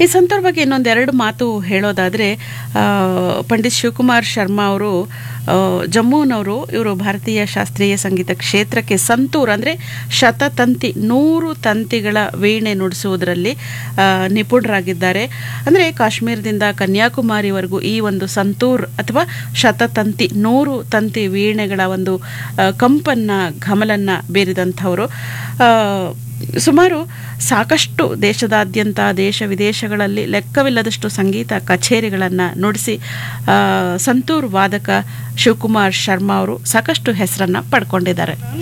ಈ ಸಂತೂರ್ ಬಗ್ಗೆ ಇನ್ನೊಂದೆರಡು ಮಾತು ಹೇಳೋದಾದರೆ ಪಂಡಿತ್ ಶಿವಕುಮಾರ್ ಶರ್ಮಾ ಅವರು ಆ, ಜಮ್ಮುನವರು ಇವರು ಭಾರತೀಯ ಶಾಸ್ತ್ರೀಯ ಸಂಗೀತ ಕ್ಷೇತ್ರಕ್ಕೆ ಸಂತೂರ್ ಅಂದರೆ ಶತತಂತಿ ನೂರು ತಂತಿಗಳ ವೀಣೆ ನುಡಿಸುವುದರಲ್ಲಿ ಆ, ನಿಪುಣರಾಗಿದ್ದಾರೆ ಅಂದರೆ ಕಾಶ್ಮೀರದಿಂದ ಕನ್ಯಾಕುಮಾರಿವರೆಗೂ ಈ ಒಂದು ಸಂತೂರ್ ಅಥವಾ ಶತತಂತಿ ನೂರು ತಂತಿ ವೀಣೆಗಳ ಒಂದು ಆ, ಕಂಪನ್ನ ಘಮಲನ್ನ ಬೀರಿದಂಥವರು ಆ, ಸುಮಾರು ಸಾಕಷ್ಟು ದೇಶದಾದ್ಯಂತ ದೇಶ ವಿದೇಶಗಳಲ್ಲಿ ಲೆಕ್ಕವಿಲ್ಲದಷ್ಟು ಸಂಗೀತ ಕಚೇರಿಗಳನ್ನು ನುಡಿಸಿ ಆ, ಸಂತೂರ್ ವಾದಕ ಶಿವಕುಮಾರ್ ಶರ್ಮಾ ಅವರು ಸಾಕಷ್ಟು ಹೆಸರನ್ನು ಪಡ್ಕೊಂಡಿದ್ದಾರೆ